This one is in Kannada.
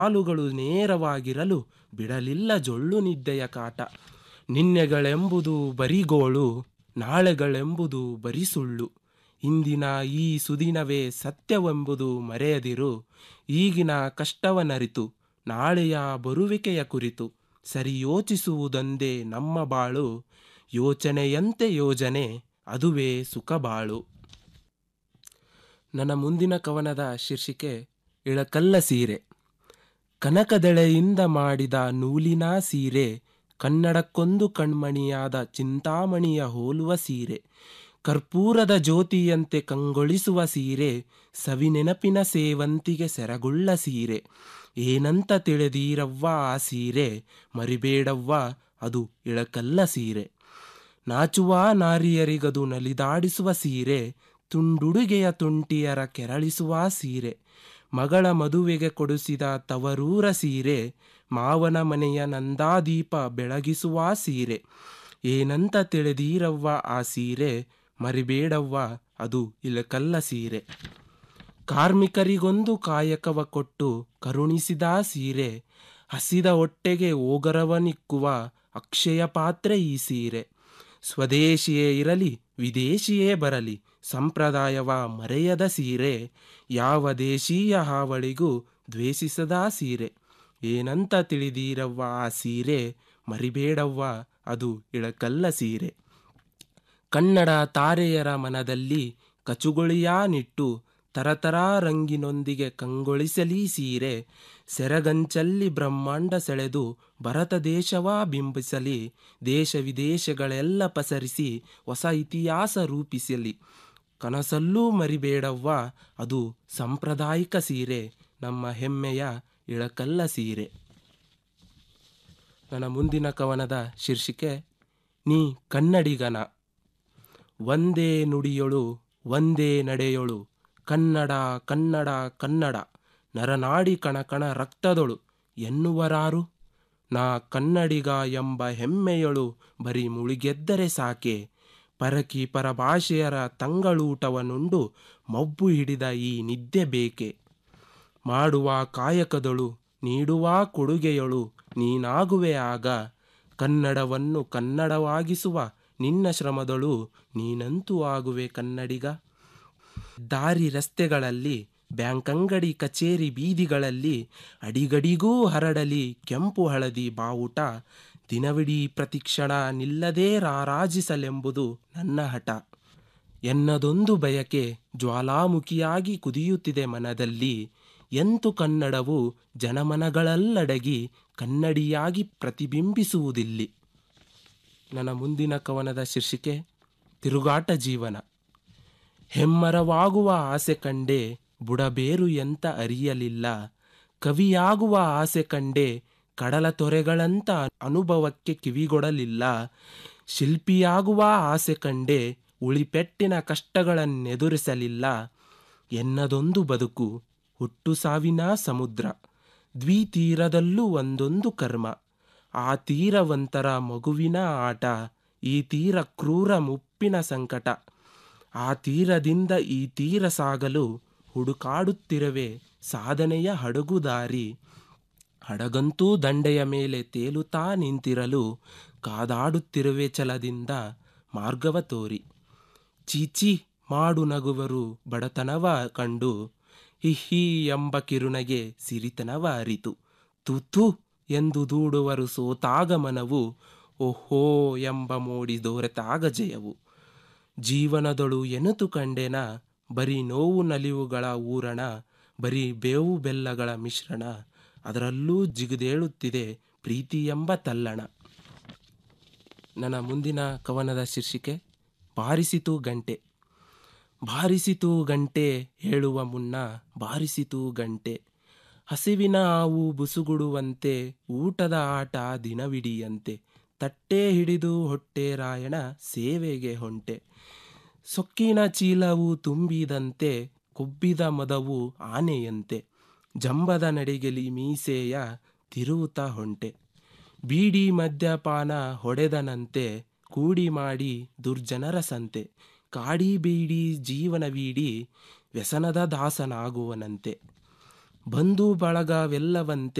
ಕಾಲುಗಳು ನೇರವಾಗಿರಲು ಬಿಡಲಿಲ್ಲ ಜೊಳ್ಳು ನಿದ್ದೆಯ ಕಾಟ ನಿನ್ನೆಗಳೆಂಬುದು ಬರಿಗೋಳು ನಾಳೆಗಳೆಂಬುದು ಬರಿ ಸುಳ್ಳು ಇಂದಿನ ಈ ಸುದಿನವೇ ಸತ್ಯವೆಂಬುದು ಮರೆಯದಿರು ಈಗಿನ ಕಷ್ಟವನರಿತು ನಾಳೆಯ ಬರುವಿಕೆಯ ಕುರಿತು ಸರಿ ಯೋಚಿಸುವುದೊಂದೇ ನಮ್ಮ ಬಾಳು ಯೋಚನೆಯಂತೆ ಯೋಜನೆ ಅದುವೇ ಸುಖ ಬಾಳು ನನ್ನ ಮುಂದಿನ ಕವನದ ಶೀರ್ಷಿಕೆ ಇಳಕಲ್ಲ ಸೀರೆ ಕನಕದೆಳೆಯಿಂದ ಮಾಡಿದ ನೂಲಿನ ಸೀರೆ ಕನ್ನಡಕ್ಕೊಂದು ಕಣ್ಮಣಿಯಾದ ಚಿಂತಾಮಣಿಯ ಹೋಲುವ ಸೀರೆ ಕರ್ಪೂರದ ಜ್ಯೋತಿಯಂತೆ ಕಂಗೊಳಿಸುವ ಸೀರೆ ಸವಿನೆನಪಿನ ಸೇವಂತಿಗೆ ಸೆರಗುಳ್ಳ ಸೀರೆ ಏನಂತ ತಿಳಿದೀರವ್ವ ಆ ಸೀರೆ ಮರಿಬೇಡವ್ವ ಅದು ಇಳಕಲ್ಲ ಸೀರೆ ನಾಚುವ ನಾರಿಯರಿಗದು ನಲಿದಾಡಿಸುವ ಸೀರೆ ತುಂಡುಡುಗೆಯ ತುಂಟಿಯರ ಕೆರಳಿಸುವ ಸೀರೆ ಮಗಳ ಮದುವೆಗೆ ಕೊಡಿಸಿದ ತವರೂರ ಸೀರೆ ಮಾವನ ಮನೆಯ ನಂದಾದೀಪ ಬೆಳಗಿಸುವ ಸೀರೆ ಏನಂತ ತಿಳಿದೀರವ್ವ ಆ ಸೀರೆ ಮರಿಬೇಡವ್ವ ಅದು ಇಳಕಲ್ಲ ಸೀರೆ ಕಾರ್ಮಿಕರಿಗೊಂದು ಕಾಯಕವ ಕೊಟ್ಟು ಕರುಣಿಸಿದ ಸೀರೆ ಹಸಿದ ಹೊಟ್ಟೆಗೆ ಓಗರವನಿಕ್ಕುವ ಅಕ್ಷಯ ಪಾತ್ರೆ ಈ ಸೀರೆ ಸ್ವದೇಶಿಯೇ ಇರಲಿ ವಿದೇಶಿಯೇ ಬರಲಿ ಸಂಪ್ರದಾಯವ ಮರೆಯದ ಸೀರೆ ಯಾವ ದೇಶೀಯ ಹಾವಳಿಗೂ ದ್ವೇಷಿಸದ ಸೀರೆ ಏನಂತ ತಿಳಿದೀರವ್ವ ಆ ಸೀರೆ ಮರಿಬೇಡವ್ವ ಅದು ಇಳಕಲ್ಲ ಸೀರೆ ಕನ್ನಡ ತಾರೆಯರ ಮನದಲ್ಲಿ ಕಚುಗೊಳಿಯ ನಿಟ್ಟು ತರತರ ರಂಗಿನೊಂದಿಗೆ ಕಂಗೊಳಿಸಲಿ ಸೀರೆ ಸೆರಗಂಚಲ್ಲಿ ಬ್ರಹ್ಮಾಂಡ ಸೆಳೆದು ಭರತ ದೇಶವ ಬಿಂಬಿಸಲಿ ದೇಶ ವಿದೇಶಗಳೆಲ್ಲ ಪಸರಿಸಿ ಹೊಸ ಇತಿಹಾಸ ರೂಪಿಸಲಿ ಕನಸಲ್ಲೂ ಮರಿಬೇಡವ್ವ ಅದು ಸಾಂಪ್ರದಾಯಿಕ ಸೀರೆ ನಮ್ಮ ಹೆಮ್ಮೆಯ ಇಳಕಲ್ಲ ಸೀರೆ ನನ್ನ ಮುಂದಿನ ಕವನದ ಶೀರ್ಷಿಕೆ ನೀ ಕನ್ನಡಿಗನ ಒಂದೇ ನುಡಿಯೊಳು ಒಂದೇ ನಡೆಯೊಳು ಕನ್ನಡ ಕನ್ನಡ ಕನ್ನಡ ನರನಾಡಿ ಕಣಕಣ ರಕ್ತದೊಳು ಎನ್ನುವರಾರು ನಾ ಕನ್ನಡಿಗ ಎಂಬ ಹೆಮ್ಮೆಯೊಳು ಬರೀ ಮುಳುಗೆದ್ದರೆ ಸಾಕೆ ಪರಕಿ ಪರಭಾಷೆಯರ ತಂಗಳೂಟವನುಂಡು ಮಬ್ಬು ಹಿಡಿದ ಈ ನಿದ್ದೆ ಬೇಕೆ ಮಾಡುವ ಕಾಯಕದೊಳು ನೀಡುವ ಕೊಡುಗೆಯೊಳು ನೀನಾಗುವೆ ಆಗ ಕನ್ನಡವನ್ನು ಕನ್ನಡವಾಗಿಸುವ ನಿನ್ನ ಶ್ರಮದೊಳು ನೀನಂತೂ ಆಗುವೆ ಕನ್ನಡಿಗ ದಾರಿ ರಸ್ತೆಗಳಲ್ಲಿ ಬ್ಯಾಂಕ್ ಅಂಗಡಿ ಕಚೇರಿ ಬೀದಿಗಳಲ್ಲಿ ಅಡಿಗಡಿಗೂ ಹರಡಲಿ ಕೆಂಪು ಹಳದಿ ಬಾವುಟ ದಿನವಿಡೀ ಪ್ರತಿಕ್ಷಣ ನಿಲ್ಲದೇ ರಾರಾಜಿಸಲೆಂಬುದು ನನ್ನ ಹಠ ಎನ್ನದೊಂದು ಬಯಕೆ ಜ್ವಾಲಾಮುಖಿಯಾಗಿ ಕುದಿಯುತ್ತಿದೆ ಮನದಲ್ಲಿ ಎಂತು ಕನ್ನಡವು ಜನಮನಗಳಲ್ಲಡಗಿ ಕನ್ನಡಿಯಾಗಿ ಪ್ರತಿಬಿಂಬಿಸುವುದಿಲ್ಲಿ ನನ್ನ ಮುಂದಿನ ಕವನದ ಶೀರ್ಷಿಕೆ ತಿರುಗಾಟ ಜೀವನ ಹೆಮ್ಮರವಾಗುವ ಆಸೆ ಕಂಡೆ ಬುಡಬೇರು ಎಂತ ಅರಿಯಲಿಲ್ಲ ಕವಿಯಾಗುವ ಆಸೆ ಕಂಡೆ ಕಡಲ ತೊರೆಗಳಂತ ಅನುಭವಕ್ಕೆ ಕಿವಿಗೊಡಲಿಲ್ಲ ಶಿಲ್ಪಿಯಾಗುವ ಆಸೆ ಕಂಡೆ ಉಳಿಪೆಟ್ಟಿನ ಕಷ್ಟಗಳನ್ನೆದುರಿಸಲಿಲ್ಲ ಎನ್ನದೊಂದು ಬದುಕು ಹುಟ್ಟು ಸಾವಿನ ಸಮುದ್ರ ದ್ವಿತೀರದಲ್ಲೂ ಒಂದೊಂದು ಕರ್ಮ ಆ ತೀರವಂತರ ಮಗುವಿನ ಆಟ ಈ ತೀರ ಕ್ರೂರ ಮುಪ್ಪಿನ ಸಂಕಟ ಆ ತೀರದಿಂದ ಈ ತೀರ ಸಾಗಲು ಹುಡುಕಾಡುತ್ತಿರವೆ ಸಾಧನೆಯ ಹಡಗುದಾರಿ ಹಡಗಂತೂ ದಂಡೆಯ ಮೇಲೆ ತೇಲುತ್ತಾ ನಿಂತಿರಲು ಕಾದಾಡುತ್ತಿರುವೆ ಛಲದಿಂದ ಮಾರ್ಗವ ತೋರಿ ಚೀಚಿ ಮಾಡು ನಗುವರು ಬಡತನವ ಕಂಡು ಹಿಹಿ ಎಂಬ ಕಿರುನಗೆ ಸಿರಿತನವ ಅರಿತು ತುತು ಎಂದು ದೂಡುವರು ಸೋತಾಗ ಮನವು ಓಹೋ ಎಂಬ ಮೋಡಿ ದೋರೆತಾಗ ಜಯವು ಜೀವನದೊಳು ಎನುತು ಕಂಡೆನ ಬರೀ ನೋವು ನಲಿವುಗಳ ಊರಣ ಬರೀ ಬೇವು ಬೆಲ್ಲಗಳ ಮಿಶ್ರಣ ಅದರಲ್ಲೂ ಜಿಗಿದೇಳುತ್ತಿದೆ ಪ್ರೀತಿ ಎಂಬ ತಲ್ಲಣ ನನ್ನ ಮುಂದಿನ ಕವನದ ಶೀರ್ಷಿಕೆ ಬಾರಿಸಿತು ಗಂಟೆ ಬಾರಿಸಿತು ಗಂಟೆ ಹೇಳುವ ಮುನ್ನ ಬಾರಿಸಿತು ಗಂಟೆ ಹಸಿವಿನ ಹಾವು ಬುಸುಗುಡುವಂತೆ ಊಟದ ಆಟ ದಿನವಿಡಿಯಂತೆ ತಟ್ಟೆ ಹಿಡಿದು ಹೊಟ್ಟೆ ರಾಯಣ ಸೇವೆಗೆ ಹೊಂಟೆ ಸೊಕ್ಕಿನ ಚೀಲವು ತುಂಬಿದಂತೆ ಕೊಬ್ಬಿದ ಮದವು ಆನೆಯಂತೆ ಜಂಬದ ನಡಿಗೆಲಿ ಮೀಸೆಯ ತಿರುವುತ ಹೊಂಟೆ ಬೀಡಿ ಮದ್ಯಪಾನ ಹೊಡೆದನಂತೆ ಕೂಡಿ ಮಾಡಿ ದುರ್ಜನರ ಸಂತೆ ಕಾಡಿ ಬೀಡಿ ಜೀವನವೀಡಿ ವ್ಯಸನದ ದಾಸನಾಗುವನಂತೆ ಬಂಧು ಬಳಗವೆಲ್ಲವಂತೆ